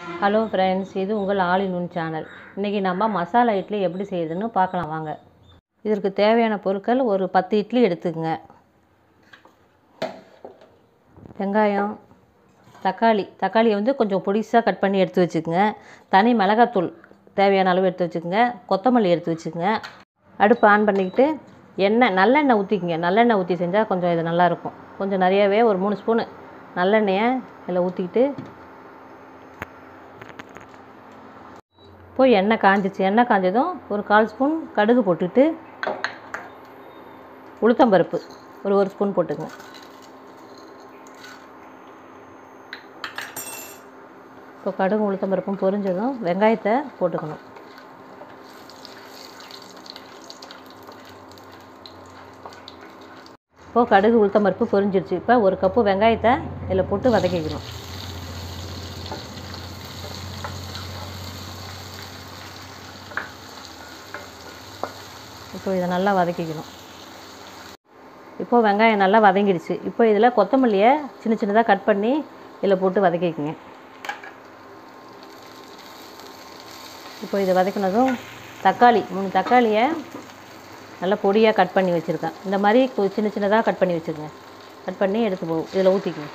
hello friends இது உங்கள் all in one channel இன்றைக்கி நம்ம மசாலா இட்லி எப்படி செய்யுதுன்னு பார்க்கலாம் வாங்க இதற்கு தேவையான பொருட்கள் ஒரு பத்து இட்லி எடுத்துக்கங்க வெங்காயம் தக்காளி தக்காளியை வந்து கொஞ்சம் பொடிசாக கட் பண்ணி எடுத்து வச்சுக்கோங்க தனி மிளகாத்தூள் தேவையான அளவு எடுத்து வச்சுக்கோங்க கொத்தமல்லி எடுத்து வச்சுக்கோங்க அடுப்பு ஆன் பண்ணிக்கிட்டு எண்ணெய் நல்லெண்ணெய் ஊற்றிக்கங்க நல்லெண்ணெய் ஊற்றி செஞ்சால் கொஞ்சம் இது நல்லாயிருக்கும் கொஞ்சம் நிறையவே ஒரு மூணு ஸ்பூனு நல்லெண்ணெயை இதில் ஊற்றிக்கிட்டு போய் எண்ணெய் காஞ்சிச்சு எண்ணெய் காஞ்சதும் ஒரு கால் ஸ்பூன் கடுகு போட்டுட்டு உளுத்தம்பருப்பு ஒரு ஒரு ஸ்பூன் போட்டுங்க இப்போ கடுகு உளுத்தம்பருப்பும் பொரிஞ்சதும் வெங்காயத்தை போட்டுக்கணும் இப்போது கடுகு உளுத்தம்பருப்பு பொரிஞ்சிருச்சு இப்போ ஒரு கப்பு வெங்காயத்தை இதில் போட்டு வதக்கிக்கணும் இப்போ இதை நல்லா வதக்கிக்கணும் இப்போது வெங்காயம் நல்லா வதங்கிடுச்சு இப்போ இதில் கொத்தமல்லியை சின்ன சின்னதாக கட் பண்ணி இதில் போட்டு வதக்கிக்கங்க இப்போ இதை வதக்கினதும் தக்காளி மூணு தக்காளியை நல்லா பொடியாக கட் பண்ணி வச்சுருக்கேன் இந்த மாதிரி கு- சின்ன சின்னதாக கட் பண்ணி வச்சுருங்க கட் பண்ணி எடுத்து போ இதில் ஊற்றிக்கங்க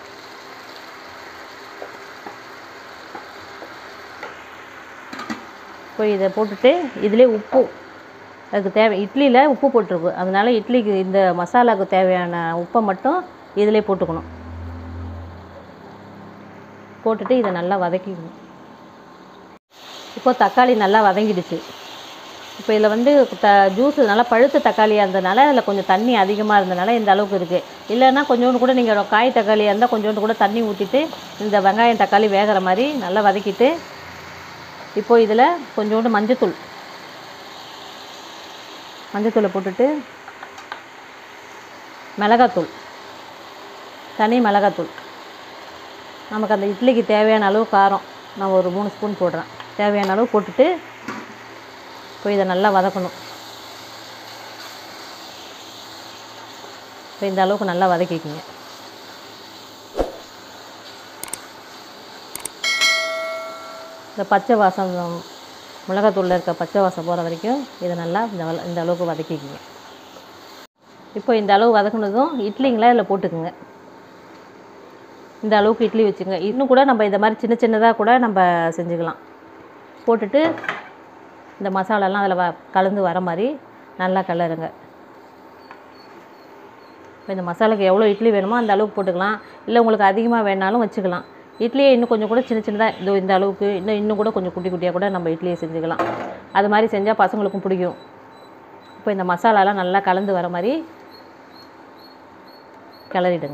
இப்போ இதை போட்டுட்டு இதிலே உப்பு அதுக்கு தேவை இட்லியில் உப்பு போட்டிருக்கு அதனால இட்லிக்கு இந்த மசாலாவுக்கு தேவையான உப்பை மட்டும் இதிலே போட்டுக்கணும் போட்டுட்டு இதை நல்லா வதக்கிக்கணும் இப்போ தக்காளி நல்லா வதங்கிடுச்சு இப்போ இதில் வந்து த ஜூஸ் நல்லா பழுத்த தக்காளியாக இருந்ததுனால அதில் கொஞ்சம் தண்ணி அதிகமாக இருந்தனால இந்த அளவுக்கு இருக்குது இல்லைன்னா கொஞ்சோண்டு கூட நீங்கள் காய் தக்காளியாக இருந்தால் கொஞ்சோண்டு கூட தண்ணி ஊற்றிட்டு இந்த வெங்காயம் தக்காளி வேகிற மாதிரி நல்லா வதக்கிட்டு இப்போ இதில் கொஞ்சோண்டு மஞ்சத்தூள் மஞ்சத்தூளை போட்டுட்டு மிளகாத்தூள் தனி மிளகாத்தூள் நமக்கு அந்த இட்லிக்கு தேவையான அளவு காரம் நான் ஒரு மூணு ஸ்பூன் போடுறேன் தேவையான அளவு போட்டுட்டு இப்போ இதை நல்லா வதக்கணும் இப்போ இந்த அளவுக்கு நல்லா வதக்கிக்கங்க இந்த பச்சை வாசம் மிளகாத்தூளில் இருக்க பச்சை வாசம் போகிற வரைக்கும் இதை நல்லா இந்த வள- இந்த அளவுக்கு வதக்கிக்கங்க இப்போ இந்த அளவு வதக்குனதும் இட்லிங்களை இதில் போட்டுக்குங்க இந்த அளவுக்கு இட்லி வச்சுங்க இன்னும் கூட நம்ம இந்த மாதிரி சின்ன சின்னதாக கூட நம்ம செஞ்சுக்கலாம் போட்டுட்டு இந்த மசாலாலாம் அதில் வ கலந்து வர மாதிரி நல்லா கிளறுங்க இப்போ இந்த மசாலாக்கு எவ்வளோ இட்லி வேணுமோ அந்த அளவுக்கு போட்டுக்கலாம் இல்லை உங்களுக்கு அதிகமாக வேணாலும் வச்சுக்கலாம் இட்லியை இன்னும் கொஞ்சம் கூட சின்ன சின்னதாக இதோ இந்த அளவுக்கு இன்னும் இன்னும் கூட கொஞ்சம் குட்டி குட்டியாக கூட நம்ம இட்லியை செஞ்சுக்கலாம் அது மாதிரி செஞ்சால் பசங்களுக்கும் பிடிக்கும் இப்போ இந்த மசாலாலாம் நல்லா கலந்து வர மாதிரி கிளறிடுங்க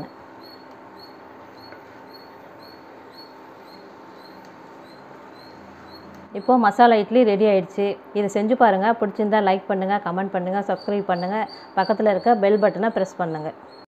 இப்போது மசாலா இட்லி ரெடி ஆயிடுச்சு இதை செஞ்சு பாருங்கள் பிடிச்சிருந்தா லைக் பண்ணுங்கள் கமெண்ட் பண்ணுங்கள் சப்ஸ்கிரைப் பண்ணுங்கள் பக்கத்தில் இருக்க பெல் பட்டனை ப்ரெஸ் பண்ணுங்கள்